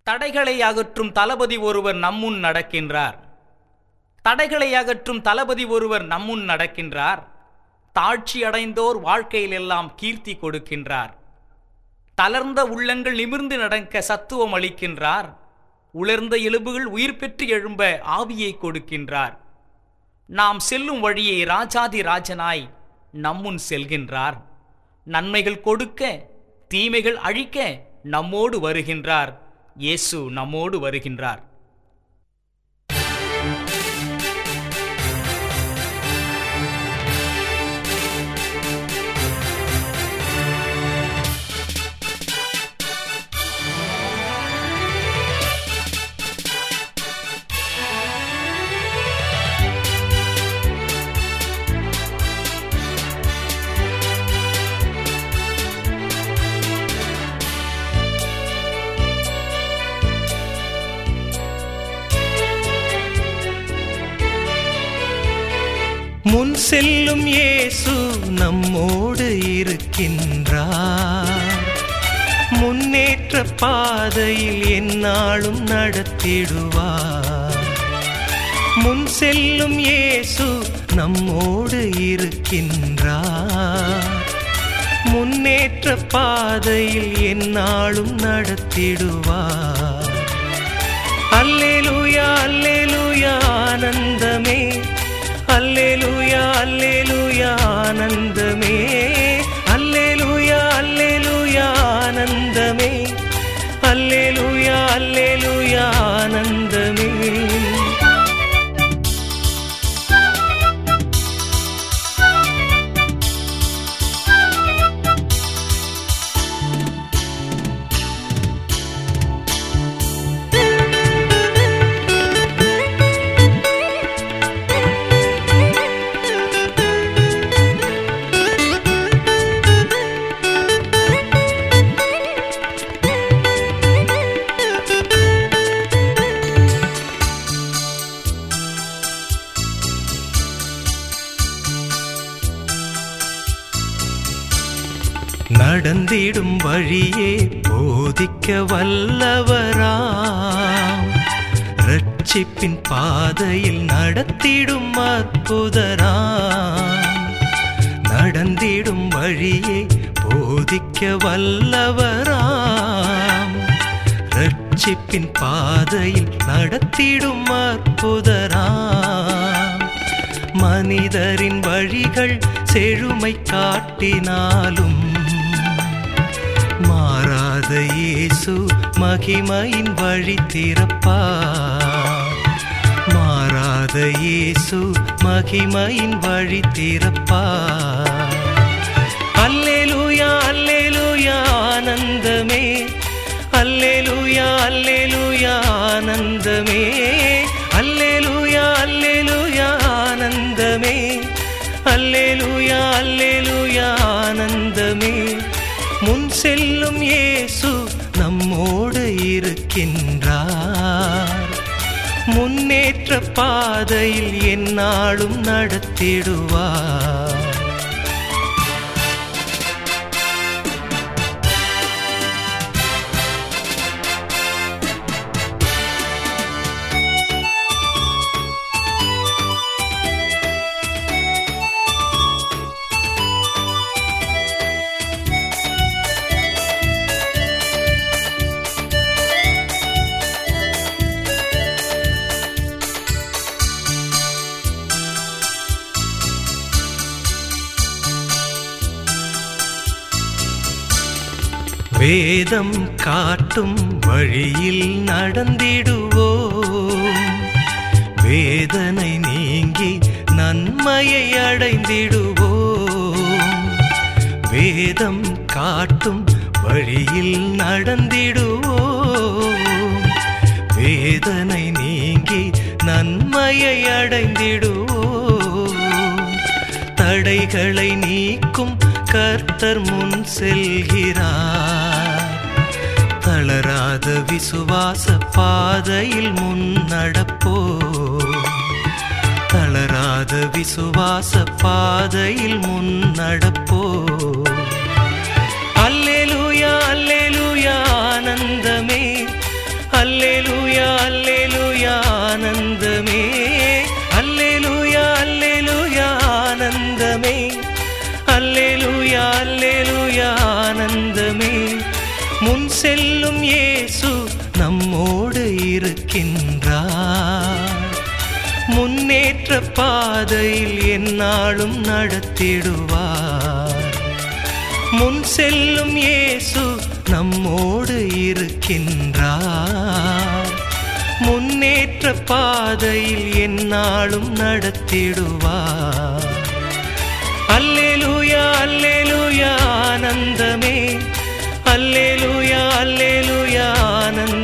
தடைகளை அகற்றும் தளபதி ஒருவர் நம்முன் நடக்கின்றார் தடைகளை அகற்றும் தளபதி ஒருவர் நம்முன் நடக்கின்றார் தாழ்ச்சி அடைந்தோர் வாழ்க்கையில் எல்லாம் கீர்த்தி கொடுக்கின்றார் தளர்ந்த உள்ளங்கள் நிமிர்ந்து நடக்க சத்துவம் அளிக்கின்றார் உலர்ந்த எலும்புகள் உயிர் பெற்று எழும்ப ஆவியை கொடுக்கின்றார் நாம் செல்லும் வழியை ராஜாதி ராஜனாய் நம்முன் செல்கின்றார் நன்மைகள் கொடுக்க தீமைகள் அழிக்க நம்மோடு வருகின்றார் இயேசு நம்மோடு வருகின்றார் முன் செல்லும் இயேசு நம்மோடு இருக்கின்றார் முன்னேற்ற பாதையில் எந்நாளும் நடத்திடுவார் முன் செல்லும் இயேசு நம்மோடு இருக்கின்றார் முன்னேற்ற பாதையில் எந்நாளும் நடத்திடுவார் அல்லேலூயா அல்லேலூயா ஆனந்தமே அல்லேலூயா அல்லேலூயா ஆனந்தமே அல்லேலூயா அல்லேலூயா ஆனந்தமே அல்லேலூயா அல்லேலூயா ஆனந்தமே நடந்திடும் வழியே போதிக்க வல்லவராம் ரட்சிப்பின் பாதையில் நடத்திடும் அற்புதராம் நடந்திடும் வழியே போதிக்க வல்லவராம் ரட்சிப்பின் பாதையில் நடத்திடும் அற்புதராம் மனிதரின் வழிகள் செழுமை காட்டினாலும் மாறாத இயேசு மகிமையின் வழி திறப்பார் மாறாத இயேசு மகிமையின் வழி திறப்பார் அல்லேலூயா அல்லேலூயா ஆனந்தமே அல்லேலூயா அல்லேலூயா ஆனந்தமே அல்லேலூயா அல்லேலூயா ஆனந்தமே அல்லேலூயா அல்லேலூயா ஆனந்தமே முன் செல்லும் இயேசு நம்மோடு இருக்கின்றார் முன்னேற்ற பாதையில் எந்நாளும் நடத்திடுவார் வேதம் காட்டும் வழியில் நடந்திடுவோம் வேதனை நீங்கி நன்மையை அடைந்திடுவோம் வேதம் காட்டும் வழியில் நடந்திடுவோம் வேதனை நீங்கி நன்மையை அடைந்திடுவோம் தடைகளை நீக்கும் கர்த்தர் முன் செல்கிறார் தளராத விசுவாச பாதையில் முன் நடப்போ தளராத விசுவாச பாதையில் முன் நடப்போ அல்லேலூயா அல்லேலூயா ஆனந்தமே அல்லேலூயா அல்லேலூயா ஆனந்தமே அல்லேலூயா அல்லேலூயா ஆனந்தமே அல்லேலூயா அல்லேலூயா ஆனந்தமே முன் செல்லும் இயேசு நம்மோடு இருக்கின்றார் முன்னேற்ற பாதையில் எந்நாளும் நடத்திடுவார் முன் செல்லும் இயேசு நம்மோடு இருக்கின்றார் முன்னேற்ற பாதையில் எந்நாளும் நடத்திடுவார் அல்லேலூயா அல்லேலூயா ஆனந்தமே அல்லேலூயா அல்லேலூயா ஆனந்தமே